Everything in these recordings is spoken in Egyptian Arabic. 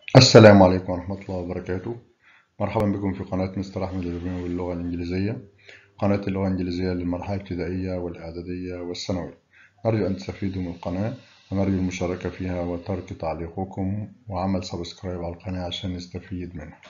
السلام عليكم ورحمة الله وبركاته مرحبا بكم في قناة مستر أحمد الربيعي باللغة الإنجليزية قناة اللغة الإنجليزية للمرحلة الابتدائية والإعدادية والثانوية نرجو أن تستفيدوا من القناة ونرجو المشاركة فيها وترك تعليقكم وعمل سبسكرايب على القناة عشان نستفيد منها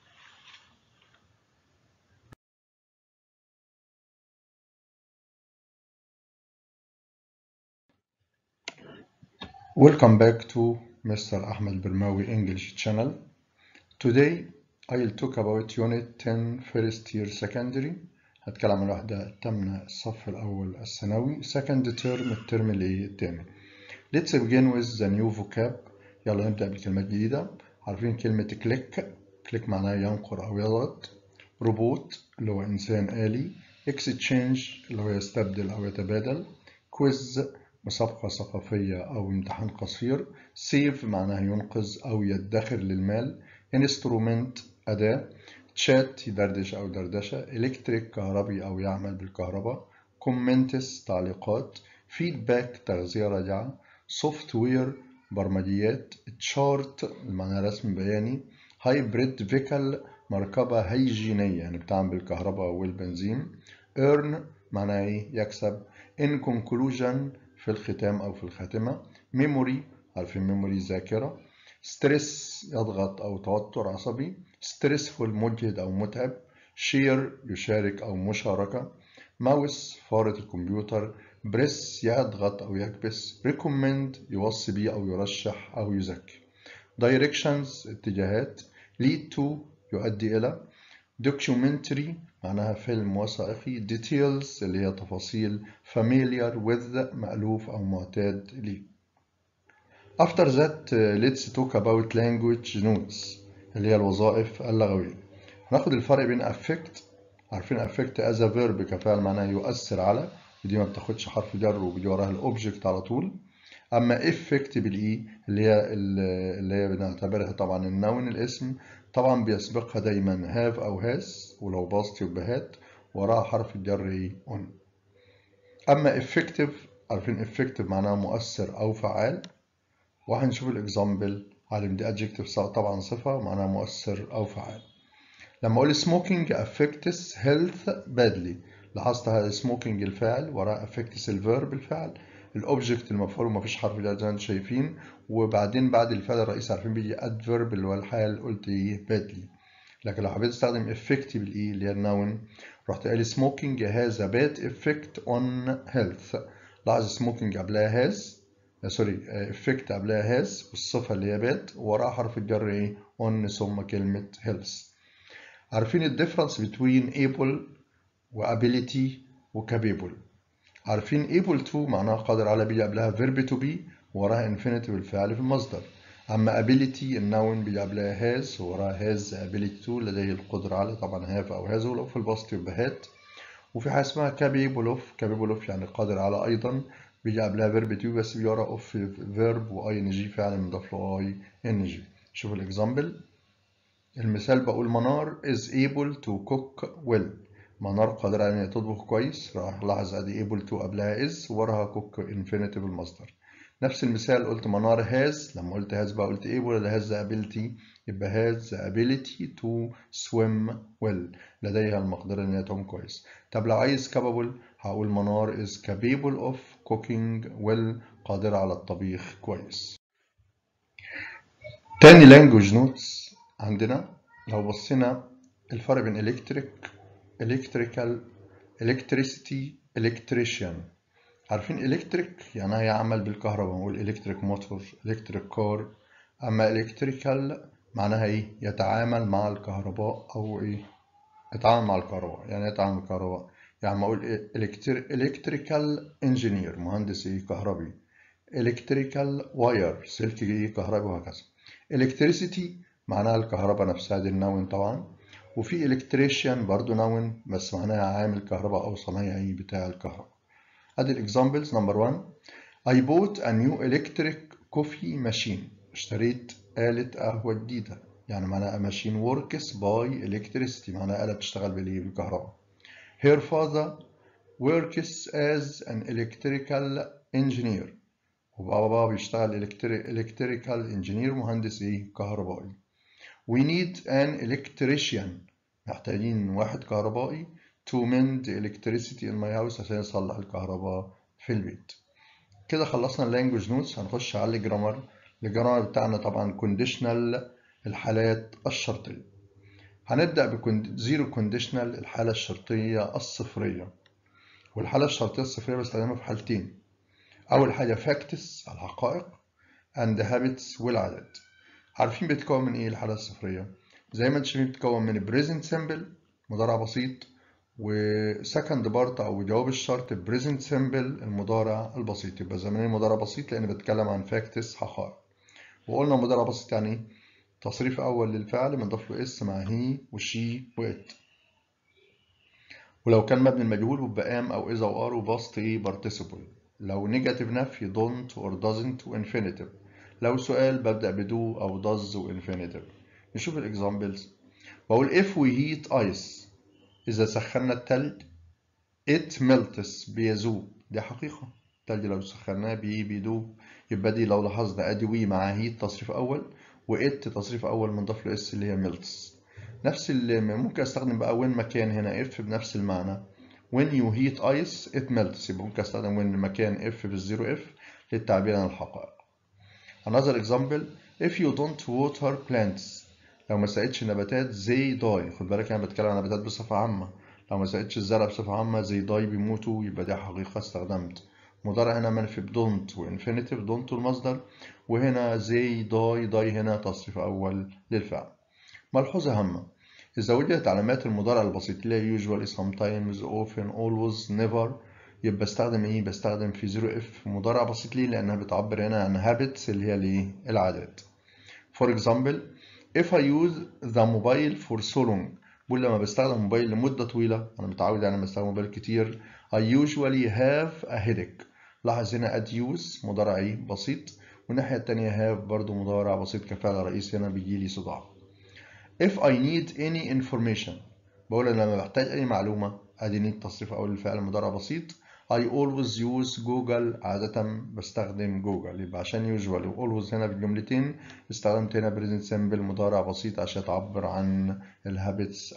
Welcome back to Mr. Ahmed Bermawi English channel. Today I'll talk about Unit 10 First Year Secondary. هتكلم عن الوحدة الثامنة الصف الأول الثانوي Second Term الترم اللي الثاني. Let's begin with the new vocab. يلا نبدأ بكلمات جديدة. عارفين كلمة كليك كليك معناها ينقر أو يضغط. روبوت اللي هو إنسان آلي. Exchange اللي هو يستبدل أو يتبادل. Quiz مسابقة ثقافية أو امتحان قصير سيف معناها ينقذ أو يدخر للمال انسترومنت أداة تشات يدردش أو دردشة إلكتريك كهربي أو يعمل بالكهرباء كومنتس تعليقات فيدباك تغذية راجعة سوفت وير برمجيات تشارت معناها رسم بياني هايبريد فيكل مركبة هيجينية يعني بتعمل بالكهرباء والبنزين earn معناها يكسب in conclusion في الختام أو في الخاتمة ميموري عارفين ميموري ذاكرة ستريس يضغط أو توتر عصبي ستريسفول مجهد أو متعب شير يشارك أو مشاركة ماوس فارة الكمبيوتر بريس يضغط أو يكبس ريكومند يوصي بيه أو يرشح أو يزكي directions اتجاهات lead to يؤدي إلى documentary معناها فيلم وثائقي details اللي هي تفاصيل familiar with مألوف أو معتاد ليه after that let's talk about language notes اللي هي الوظائف اللغوية هناخد الفرق بين affect عارفين affect as a verb كفعل معناها يؤثر على ودي ما بتاخدش حرف جر وبيجي وراها الاوبجكت على طول اما effect بالاي اللي هي اللي هي بنعتبرها طبعا النون الاسم طبعا بيسبقها دايما have أو has ولو باست يبقى هات وراها حرف الجر ايه on أما effective عارفين effective معناها مؤثر أو فعال وهنشوف الإكزامبل عالم دي adjective طبعا صفة معناها مؤثر أو فعال لما أقول smoking affects health badly لاحظت هذا smoking الفعل وراء affects الفيرب الفعل الاوبجكت المفعول مفيش حرف جر زي ما انتم شايفين وبعدين بعد الفعل الرئيسي عارفين بيجي adverb اللي هو الحال قلت ايه badly لكن لو حبيت استخدم effect بالاي اللي هي النون رحت قايل smoking has a bad effect on health لاحظ smoking قبلها has سوري effect قبلها has والصفة اللي هي bad وراها حرف الجر ايه on ثم كلمة health عارفين الديفرنس between able وability وcapable عارفين able to معناها قادر على بيجي قبلها verb to be وراها infinitive الفعل في المصدر أما ability النون بيجي قبلها has وراها has ability to لديه القدرة على طبعا have أو has ولو في البسط يبقى had وفي حاجة اسمها capable of capable of يعني قادر على أيضا بيجي قبلها verb to بس بيجي ورا of verb و ing فعل مضاف له ing شوف الإكزامبل المثال بقول منار is able to cook well منار قادرة على إن تطبخ كويس راح لاحظ أدي able to قبلها is وراها cook infinitive المصدر نفس المثال قلت منار has لما قلت has بقى قلت able ولا has the ability يبقى has the ability to swim well لديها المقدرة إن هي تعوم كويس طب لو عايز capable هقول منار is capable of cooking well قادرة على الطبيخ كويس تاني language notes عندنا لو بصينا الفرق بين electric electrical electricity electrician عارفين electric يعني يعمل بالكهرباء نقول electric motor electric car أما electrical معناها إيه يتعامل مع الكهرباء أو إيه يتعامل مع الكهرباء يعني يتعامل الكهرباء يعني ما أقول electrical engineer مهندس إيه كهربي electrical wire سلك إيه كهربي وهكذا electricity معناها الكهرباء نفسها دي النون طبعا وفي الكتريشيان برضو نون بس معناها عامل كهرباء او صنايعي بتاع الكهرباء ادي الاكزامبلز نمبر 1 I bought a new electric coffee machine اشتريت آلة قهوة جديدة يعني معناها machine works by electricity معناها آلة بتشتغل بالكهرباء Her father works as an electrical engineer وبابا بيشتغل الكتريكال انجينير مهندس ايه كهربائي we need an electrician محتاجين واحد كهربائي to mend electricity in my house عشان يصلح الكهرباء في البيت كده خلصنا اللانجوج نوتس هنخش على الجرامر الجرامر بتاعنا طبعا كونديشنال الحالات الشرطية هنبدأ بزيرو كونديشنال الحالة الشرطية الصفرية والحالة الشرطية الصفرية بستخدمها في حالتين أول حاجة فاكتس الحقائق and habits والعادات عارفين بتتكون من إيه الحالة الصفرية زي ما انتم شايفين بتتكون من present simple مضارع بسيط وسكند بارت أو جواب الشرط present simple المضارع البسيط يبقى زمانين مضارع بسيط لأن بتكلم عن فاكتس حقائق وقلنا مضارع بسيط يعني إيه؟ تصريف أول للفعل بنضيف له اس مع هي وشي وات ولو كان مبني المجهول بيبقى ام أو إذا وار وباست إيه participle لو نيجاتيف نفي don't or doesn't وانفينيتيف لو سؤال ببدأ بدو أو does وانفينيتيف نشوف الإكزامبلز بقول if we heat ice إذا سخنا التلج it melts بيذوب دي حقيقة التلج لو سخناه بي بيدوب يبقى دي لو لاحظنا ادي وي مع هيت تصريف أول وإت تصريف أول منضاف له اس اللي هي melts نفس اللي ممكن استخدم بقى وين مكان هنا if بنفس المعنى when you heat ice it melts يبقى ممكن استخدم when مكان if بالزيرو if للتعبير عن الحقائق another example if you don't water plants لو ما سقيتش النباتات they die خد بالك انا بتكلم عن نباتات بصفة عامة لو ما سقيتش الزرع بصفة عامة they die بيموتوا يبقى دي حقيقة استخدمت مضارع هنا منفي بدونت وانفينيتيف دونت المصدر وهنا they die die هنا تصريف أول للفعل ملحوظة هامة إذا وجدت علامات المضارع البسيط اللي هي usually sometimes often always never يبقى بستخدم إيه؟ بستخدم في زيرو اف مضارع بسيط ليه؟ لأنها بتعبر هنا عن habits اللي هي الإيه؟ العادات. For example if I use the mobile for so long بقول لما بستخدم موبايل لمدة طويلة أنا متعود يعني لما بستخدم موبايل كتير I usually have a headache لاحظ هنا أد use مضارع إيه؟ بسيط والناحية التانية have برضو مضارع بسيط كفعل رئيسي هنا بيجيلي صداع. If I need any information بقول أنا لما بحتاج أي معلومة أدي need تصريف أول الفعل مضارع بسيط I always use Google عادة بستخدم جوجل يبقى عشان usually و always هنا بالجملتين استخدمت هنا present simple مضارع بسيط عشان تعبر عن الهابتس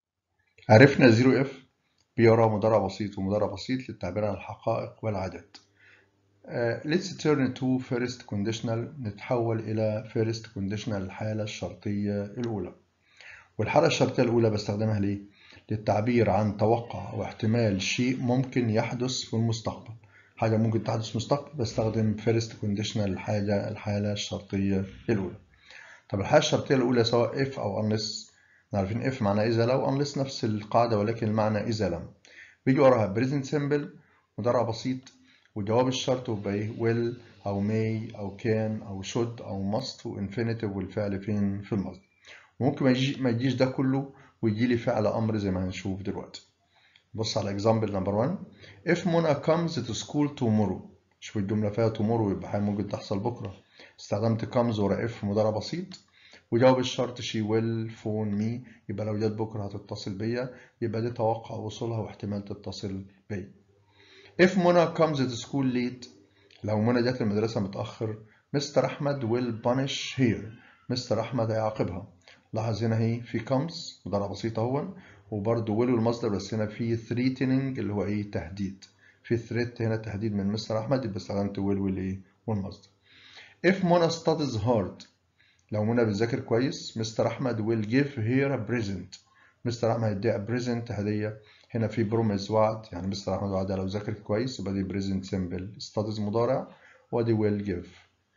عرفنا 0 f بيرى مضارع بسيط ومضارع بسيط للتعبير عن الحقائق والعادات. Uh, let's turn to first conditional نتحول إلى first conditional الحالة الشرطية الأولى. والحالة الشرطية الأولى بستخدمها ليه؟ للتعبير عن توقع أو احتمال شيء ممكن يحدث في المستقبل حاجة ممكن تحدث في المستقبل بستخدم first conditional الحاجة الحالة الشرطية الأولى طب الحالة الشرطية الأولى سواء if أو unless عارفين if معنى إذا لو unless نفس القاعدة ولكن المعنى إذا لم بيجي وراها present simple مضارع بسيط وجواب الشرط بيبقى إيه will أو may أو can أو should أو must وinfinitive والفعل فين في المصدر وممكن ما يجيش ده كله ويجي لي فعل امر زي ما هنشوف دلوقتي بص على example number 1 if Mona comes to school tomorrow شوف الجملة فيها tomorrow يبقى حاجة ممكن تحصل بكرة استخدمت comes ورا if مضارع بسيط وجواب الشرط she will phone me يبقى لو جت بكرة هتتصل بيا يبقى دي توقع وصولها واحتمال تتصل بيا if Mona comes to school late لو منى جت المدرسة متأخر مستر أحمد will punish her مستر أحمد هيعاقبها لاحظ هنا هي في comes مضارع بسيط اهو وبرده will المصدر بس هنا في threatening اللي هو ايه تهديد في threat هنا تهديد من مستر احمد يبقى استخدمت will والايه والمصدر if Mona studies hard لو منى بتذاكر كويس مستر احمد will give her a present مستر احمد هيديها present هديه هنا في بروميس وعد يعني مستر احمد وعدها لو ذاكرت كويس يبقى دي present simple studies مضارع ودي will give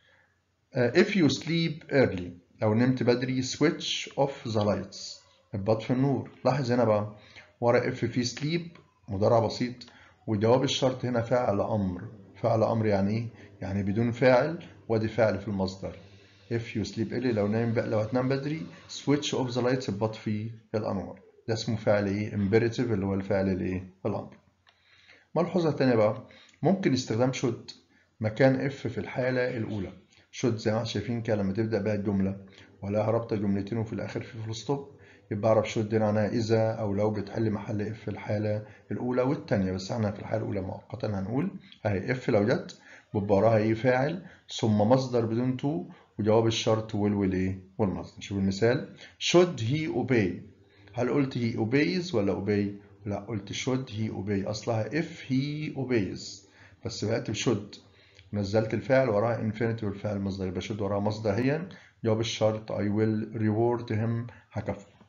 uh, if you sleep early لو نمت بدري switch off the lights بطفي النور لاحظ هنا بقى ورا اف في sleep مضارع بسيط وجواب الشرط هنا فعل امر فعل امر يعني ايه يعني بدون فاعل وادي فعل في المصدر if you sleep early لو نايم بقى لو هتنام بدري switch off the lights بطفي الانوار ده اسمه فعل ايه imperative اللي هو الفعل الايه الامر ملحوظه تانية بقى ممكن استخدام should مكان اف في الحاله الاولى should زي ما احنا شايفين كده لما تبدا بها الجمله ولا رابطه جملتين وفي الاخر في فول ستوب يبقى اعرف should دي معناها اذا او لو بتحل محل اف في الحاله الاولى والثانيه بس احنا في الحاله الاولى مؤقتا هنقول اهي اف لو جت بيبقى وراها ايه فاعل ثم مصدر بدون تو وجواب الشرط will والايه والمصدر شوف المثال should he obey هل قلت he obeys ولا obey لا قلت should he obey اصلها if he obeys بس بقت should نزلت الفعل وراها infinitive والفعل مصدر يبقى should وراها مصدر هي جواب الشرط I will reward him هكافئه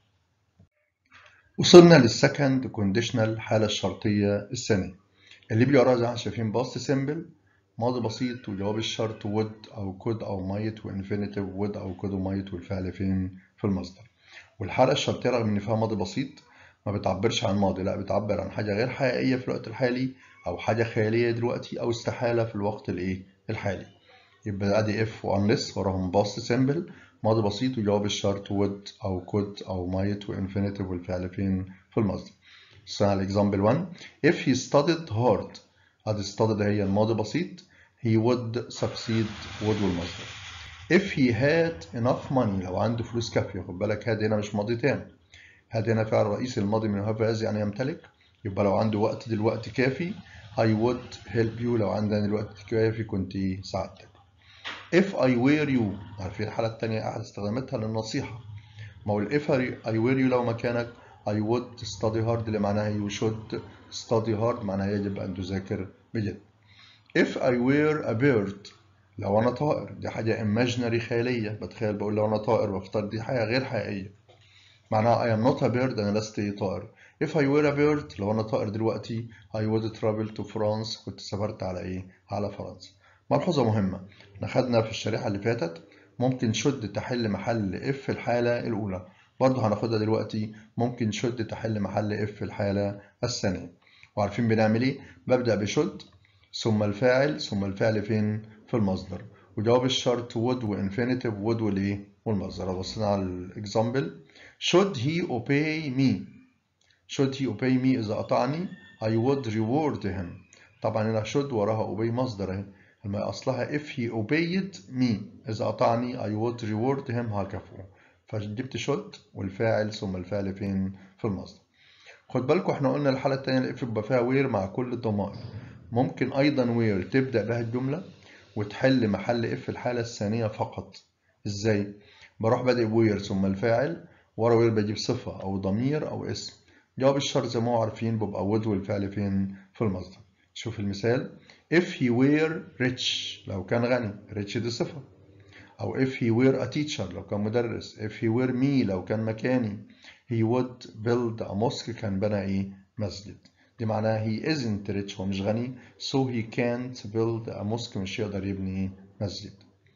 وصلنا للسكند كونديشنال الحالة الشرطية الثانية اللي بيجي وراها زي ما احنا شايفين باست سيمبل ماضي بسيط وجواب الشرط would أو could أو might وانفينيتيف would أو could وmight والفعل فين في المصدر والحالة الشرطية رغم إن فيها ماضي بسيط ما بتعبرش عن ماضي لا بتعبر عن حاجة غير حقيقية في الوقت الحالي أو حاجة خيالية دلوقتي أو استحالة في الوقت الإيه الحالي يبقى أدي if و unless وراهم باست سيمبل ماضي بسيط وجواب الشرط would أو could أو might وانفينيتيف والفعل فين في المصدر. السؤال على example 1 if he studied hard ادي studied هي الماضي بسيط he would succeed would والمصدر. if he had enough money لو عنده فلوس كافية خد بالك هاد هنا مش ماضي تام هاد هنا فعل رئيسي الماضي من have as يعني يمتلك يبقى لو عنده وقت دلوقتي كافي I would help you لو عندنا دلوقتي كافي كنت ساعدتك. if I were you عارفين الحالة التانية أحد استخداماتها للنصيحة ما هو if I were you لو مكانك I would study hard اللي معناها you should study hard معناها يجب أن تذاكر بجد if I were a bird لو أنا طائر دي حاجة imaginary خيالية بتخيل بقول لو أنا طائر بختار دي حاجة غير حقيقية معناها I am not a bird أنا لست طائر if I were a bird لو أنا طائر دلوقتي I would travel to France كنت سافرت على إيه؟ على فرنسا ملحوظة مهمة احنا خدنا في الشريحة اللي فاتت ممكن شد تحل محل اف في الحالة الأولى برضه هناخدها دلوقتي ممكن شد تحل محل اف في الحالة الثانية وعارفين بنعمل ايه؟ ببدأ بشد ثم الفاعل ثم الفعل فين؟ في المصدر وجواب الشرط would وانفينيتيف would والايه؟ والمصدر لو بصينا على الاكزامبل should he obey me should he obey me إذا أطعني I would reward him طبعا هنا should وراها obey مصدر اهي لما أصلها if he obeyed me إذا أطعني I would reward him هكافئه فجبت should والفاعل ثم الفعل فين في المصدر خد بالكم احنا قلنا الحالة التانية الاف بيبقى فيها where مع كل الضمائر ممكن أيضا where تبدأ بها الجملة وتحل محل if في الحالة الثانية فقط ازاي؟ بروح بادئ where ثم الفاعل ورا where بجيب صفة أو ضمير أو اسم جواب الشرط زي ما هو عارفين بيبقى would والفعل فين في المصدر شوف المثال if he were rich لو كان غني rich دي صفة أو if he were a teacher لو كان مدرس if he were me لو كان مكاني he would build a mosque كان بنى إيه مسجد دي معناها he isn't rich هو مش غني so he can't build a mosque مش يقدر يبني مسجد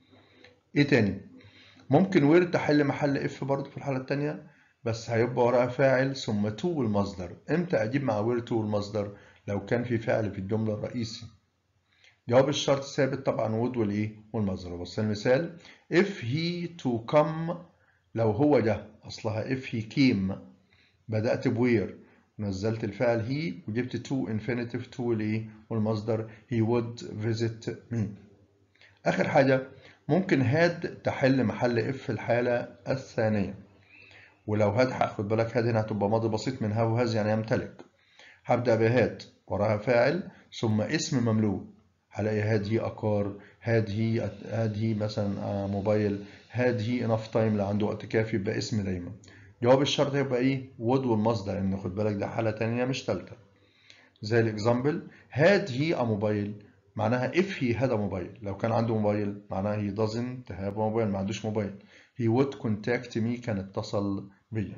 إيه تاني ممكن where تحل محل if برضه في الحالة التانية بس هيبقى وراها فاعل ثم to المصدر امتى أجيب مع where to المصدر لو كان في فعل في الجملة الرئيسي جواب الشرط ثابت طبعا would والايه والمصدر بص المثال if he to come لو هو جه اصلها if he came بدأت بوير نزلت الفعل he وجبت to infinitive to الايه والمصدر he would visit me اخر حاجة ممكن had تحل محل if في الحالة الثانية ولو هاد هاخد بالك هاد هنا هتبقى ماضي بسيط من هاو هاز يعني يمتلك هبدأ بهاد وراها فاعل ثم اسم مملوك هلاقي هاد هي أقار هاد هي هاد هي مثلا موبايل هاد هي انف تايم لو عنده وقت كافي يبقى اسم دايما جواب الشرط هيبقى ايه would والمصدر ان خد بالك ده حالة تانية مش تالتة زي الاكزامبل هاد هي a موبايل معناها if he had a موبايل لو كان عنده موبايل معناها he doesn't have a موبايل ما عندوش موبايل he would contact me كان اتصل بيا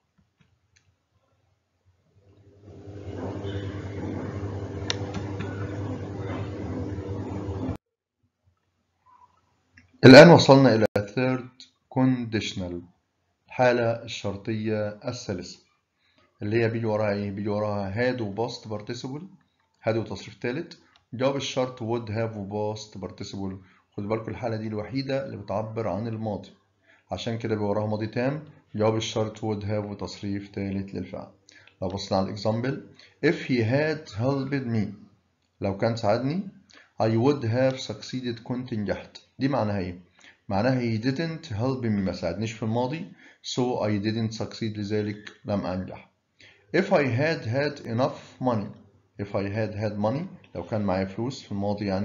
الآن وصلنا إلى third conditional الحالة الشرطية الثالثة اللي هي بيجي وراها إيه؟ بيجي وراها had و past participle had وتصريف ثالث جواب الشرط would have و past participle خدوا بالكم الحالة دي الوحيدة اللي بتعبر عن الماضي عشان كده بيبقى وراها ماضي تام جواب الشرط would have وتصريف ثالث للفعل لو بصينا على الإكزامبل if he had helped me لو كان ساعدني I would have succeeded كنت نجحت دي معناها ايه؟ معناها he didn't help me ما ساعدنيش في الماضي so I didn't succeed لذلك لم أنجح if I had had enough money if I had had money لو كان معايا فلوس في الماضي يعني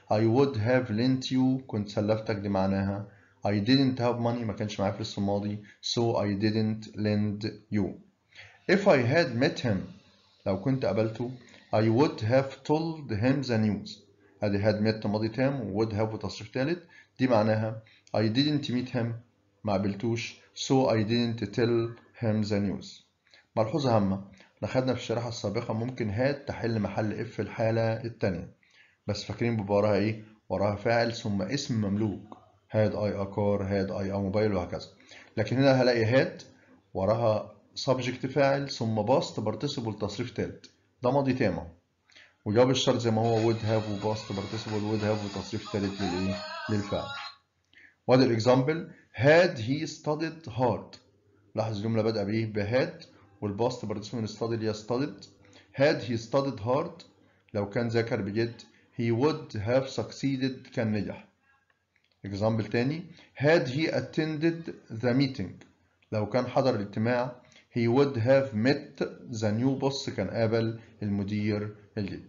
I would have lent you كنت سلفتك دي معناها I didn't have money ما كانش معايا فلوس في الماضي so I didn't lend you if I had met him لو كنت قابلته I would have told him the news ادي had met ماضي تام و would have وتصريف ثالث دي معناها I didn't meet him ما قابلتوش so I didn't tell him the news ملحوظة هامة احنا خدنا في الشريحة السابقة ممكن هاد تحل محل اف في الحالة التانية بس فاكرين بيبقى وراها ايه؟ وراها فاعل ثم اسم مملوك هاد اي اكار هاد اي ا موبايل وهكذا لكن هنا هلاقي هاد وراها subject فاعل ثم باست participle تصريف تالت ده ماضي تام اهو وجواب الشرط زي ما هو would have وباست participle would have وتصريف تالت للايه؟ للفعل وادي الاكزامبل had he studied hard لاحظ الجملة بادئة بإيه؟ بهاد والباست participle studied اللي هي studied had he studied hard لو كان ذاكر بجد he would have succeeded كان نجح example تاني had he attended the meeting لو كان حضر الاجتماع he would have met the new boss كان قابل المدير الجديد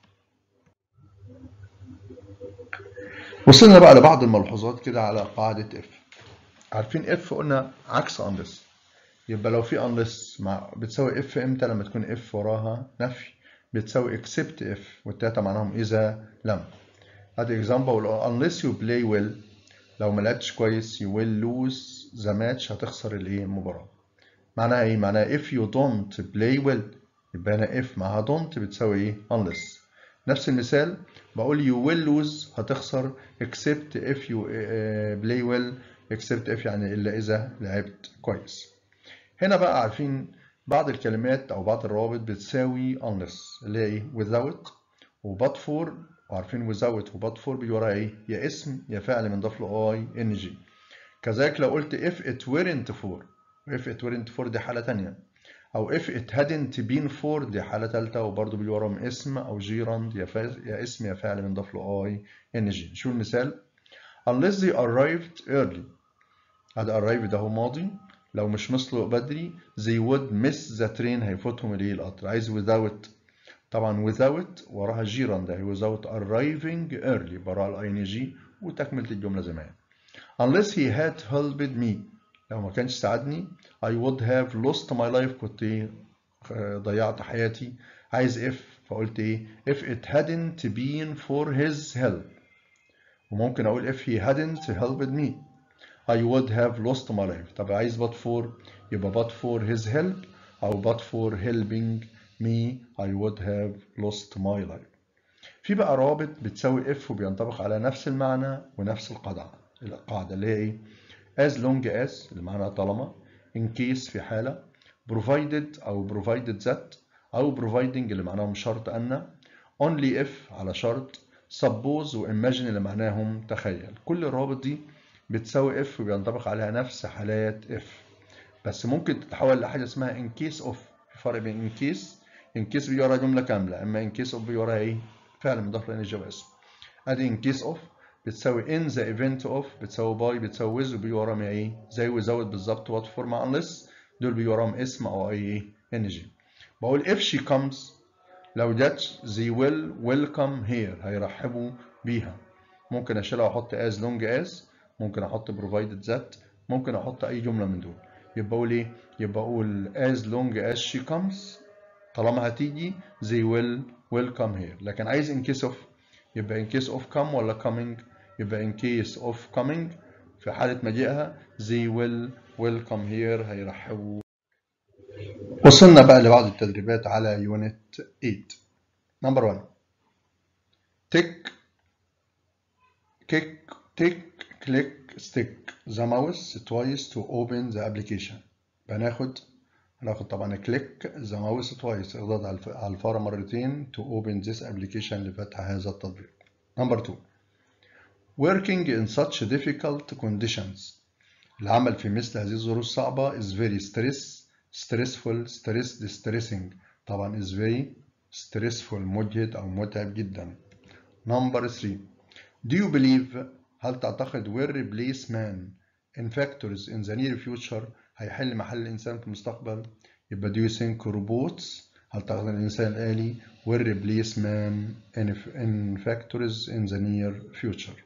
وصلنا بقى لبعض الملحوظات كده على قاعدة if عارفين if قلنا عكس unless يبقى لو في unless مع بتساوي if امتى لما تكون if وراها نفي بتساوي except if والتلاتة معناهم إذا لم ادي example unless you play well لو ما لعبتش كويس you will lose the match هتخسر الايه المباراة معناها ايه معناها if you don't play well يبقى هنا if معاها don't بتساوي ايه unless نفس المثال بقول you will lose هتخسر except if you play well except if يعني إلا إذا لعبت كويس هنا بقى عارفين بعض الكلمات أو بعض الروابط بتساوي unless اللي هي إيه without و but for وعارفين without و but for بيجي وراها إيه يا اسم يا فعل بنضاف له I N G كذلك لو قلت if it weren't for if it weren't for دي حالة تانية أو if it hadn't been for دي حالة تالتة وبرضه بيجي وراهم اسم أو جيراند يا, فا... يا اسم يا فعل بنضاف له I N G شو المثال unless they arrived early هذا arrived ده هو ماضي لو مش وصلوا بدري they would miss the train هيفوتهم الايه القطر عايز without طبعا without وراها جيران ده without arriving early براها الاي ان جي وتكملة الجملة زي ما هي unless he had helped me لو ما كانش ساعدني I would have lost my life كنت ايه ضيعت حياتي عايز if فقلت ايه if it hadn't been for his help وممكن اقول if he hadn't helped me I would have lost my life طب عايز but for يبقى but for his help أو but for helping me I would have lost my life في بقى رابط بتساوي if وبينطبق على نفس المعنى ونفس القاعدة القاعدة اللي هي ايه as long as المعنى طالما in case في حالة provided أو provided that أو providing اللي معناهم شرط أن only if على شرط suppose و imagine اللي معناهم تخيل كل الروابط دي بتساوي if وبينطبق عليها نفس حالات if بس ممكن تتحول لحاجة اسمها in case of في فرق بين in case in case بيجي وراها جملة كاملة أما in case of بيجي وراها إيه فعل مضاف لأن الجواب اسم أدي in case of بتساوي in the event of بتساوي by بتساوي with وبيجي وراهم إيه زي without بالظبط what for مع unless دول بيجي وراهم اسم أو أي إيه ng بقول if she comes لو جت they will welcome here هيرحبوا بيها ممكن أشيلها وأحط as long as ممكن احط provided that ممكن احط اي جمله من دول يبقى اقول ايه يبقى اقول as long as she comes طالما هتيجي they will welcome here لكن عايز in case of يبقى in case of come ولا coming يبقى in case of coming في حالة مجيئها they will welcome here هيرحبوا وصلنا بقى لبعض التدريبات على unit 8 number 1 tick kick tick click stick the mouse twice to open the application بناخد هناخد طبعا click the mouse twice اضغط على الفارة مرتين to open this application لفتح هذا التطبيق number two working in such difficult conditions العمل في مثل هذه الظروف الصعبة is very stress stressful stressed distressing طبعا is very stressful مجهد أو متعب جدا number three do you believe هل تعتقد will replace man in factors in the near future هيحل محل الإنسان في المستقبل يبقى do you think robots هل الإنسان الآلي will replace man in, in factories in the near future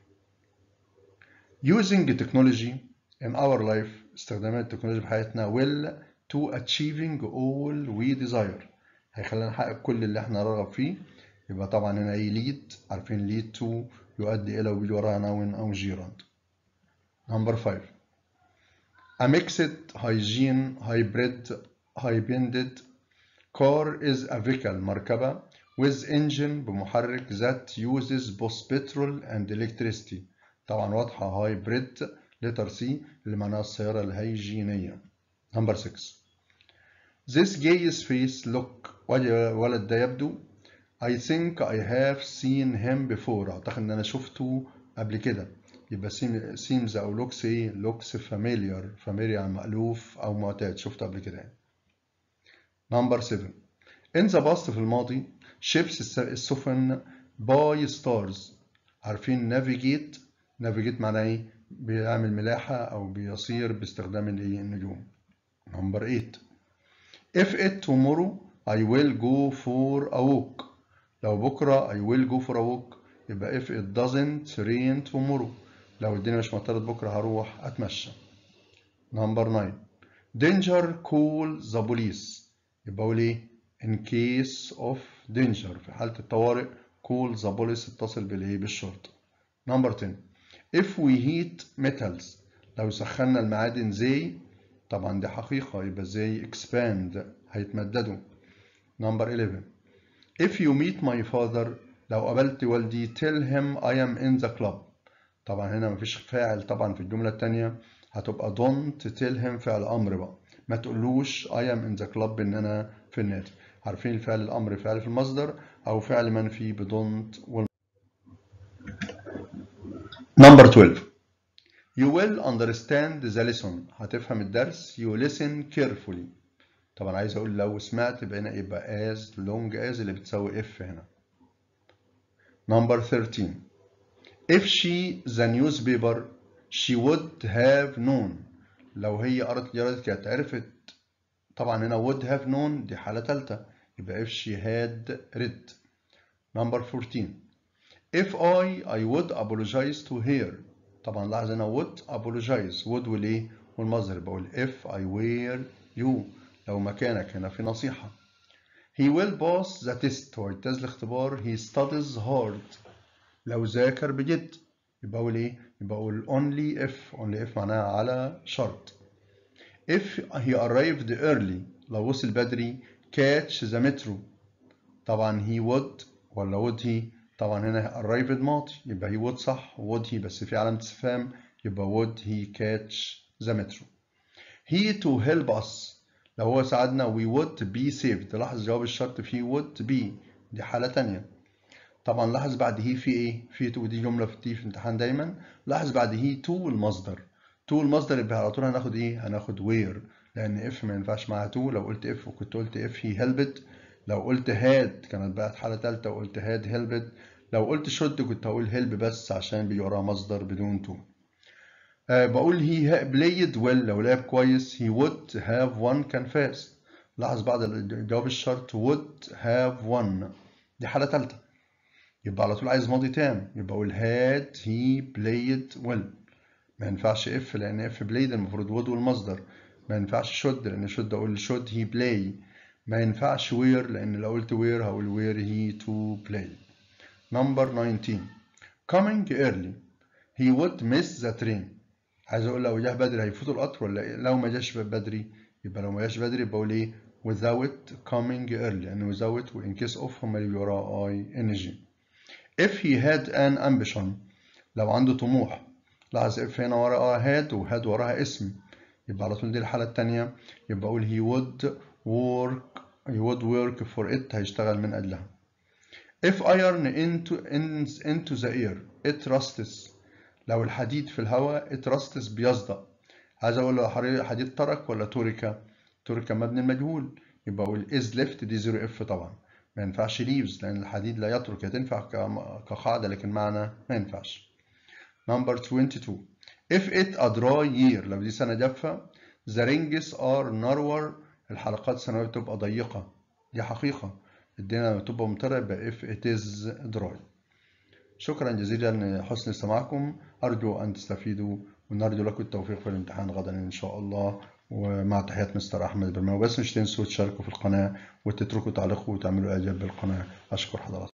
using technology in our life استخدامات التكنولوجيا في حياتنا will to achieving all we desire هيخلينا نحقق كل اللي احنا نرغب فيه يبقى طبعا هنا ايه lead عارفين lead to يؤدي الى وبيجي وراها noun او gerund number 5 a mixed hygiene hybrid hybrided car is a vehicle مركبة with engine بمحرك that uses both petrol and electricity طبعا واضحة هايبريد letter C اللي معناها السيارة الهيجينية number 6 this guy's face look ولد ده يبدو I think I have seen him before أعتقد إن أنا شفته قبل كده يبقى seems أو looks إيه looks familiar familiar مألوف أو معتاد شفته قبل كده يعني. number 7 in the past في الماضي ships السفن by stars عارفين navigate navigate معناه ايه بيعمل ملاحة أو بيصير باستخدام الايه النجوم number 8 if it tomorrow I will go for a walk لو بكرة I will go for a walk يبقى if it doesn't rain tomorrow لو الدنيا مش مطرت بكرة هروح أتمشى number 9 danger call the police يبقى أقول إيه in case of danger في حالة الطوارئ call the police اتصل بالإيه بالشرطة number 10 if we heat metals لو سخنا المعادن زي طبعا دي حقيقة يبقى زي expand هيتمددوا number 11 if you meet my father لو قابلت والدي tell him I am in the club طبعا هنا مفيش فاعل طبعا في الجملة التانية هتبقى don't tell him فعل أمر بقى ما تقولوش I am in the club إن أنا في النادي عارفين الفعل الأمر فعل في المصدر أو فعل منفي بدونت وال... Number 12 You will understand the lesson هتفهم الدرس You listen carefully طبعا عايز أقول لو سمعت يبقى هنا يبقى as long as اللي بتساوي if هنا Number 13 If she the newspaper she would have known لو هي قرأت الجرائد كانت عرفت طبعا هنا would have known دي حالة تالتة يبقى if she had read number 14 if I I would apologize to her طبعا لاحظ هنا would apologize would والايه والمصدر بقول if I were you لو مكانك هنا في نصيحة he will pass the test هو يجتاز الاختبار he studies hard لو ذاكر بجد يبقى اقول ايه يبقى اقول only if only if معناها على شرط if he arrived early لو وصل بدري catch the metro طبعا he would ولا would he طبعا هنا arrived ماضي يبقى he would صح would he بس في علامة استفهام يبقى would he catch the metro he to help us لو هو ساعدنا we would be saved لاحظ جواب الشرط في would be دي حالة تانية طبعا لاحظ بعد هي في ايه في تو دي جملة في في امتحان دايما لاحظ بعد هي تو المصدر تو المصدر يبقى على طول هناخد ايه هناخد وير لان اف ما ينفعش معاها تو لو قلت اف وكنت قلت اف هي هيلبت لو قلت هاد كانت بقت حالة تالتة وقلت هاد هيلبت لو قلت شد كنت هقول هيلب بس عشان بيجي وراها مصدر بدون تو أه بقول هي بلايد ويل لو لعب كويس هي would have won كان فاز لاحظ بعد جواب الشرط would have won دي حالة تالتة يبقى على طول عايز ماضي تام يبقى اقول had he played well ما ينفعش اف لان اف بلايد المفروض would والمصدر ما ينفعش should لان should اقول should he play ما ينفعش where لان لو قلت where هقول where he to play number 19 coming early he would miss the train عايز اقول لو جه بدري هيفوت القطر ولا لو ما جاش بدري يبقى لو ما جاش بدري يبقى اقول ايه without coming early لان without و in case of هما اللي وراه اي ان جي if he had an ambition لو عنده طموح لاحظ if هنا وراها had و had وراها اسم يبقى على طول دي الحالة التانية يبقى أقول he would work he would work for it هيشتغل من أجلها if iron into into the air it rusts لو الحديد في الهواء it rusts بيصدأ عايز أقول له حديد ترك ولا ترك ترك مبني المجهول يبقى أقول is left دي زيرو اف طبعا ما ينفعش leaves لأن الحديد لا يترك تنفع كقاعدة لكن معنى ما ينفعش number 22 if it a dry year لو دي سنة جافة the rings are narrower الحلقات السنوية بتبقى ضيقة دي حقيقة الدنيا لما تبقى ممطرة يبقى if it is dry شكرا جزيلا لحسن استماعكم أرجو أن تستفيدوا ونرجو لكم التوفيق في الامتحان غدا إن شاء الله ومع تحيات مستر أحمد برماوي بس مش تنسوا تشاركوا في القناة وتتركوا تعليقوا وتعملوا إعجاب بالقناة أشكر حضراتكم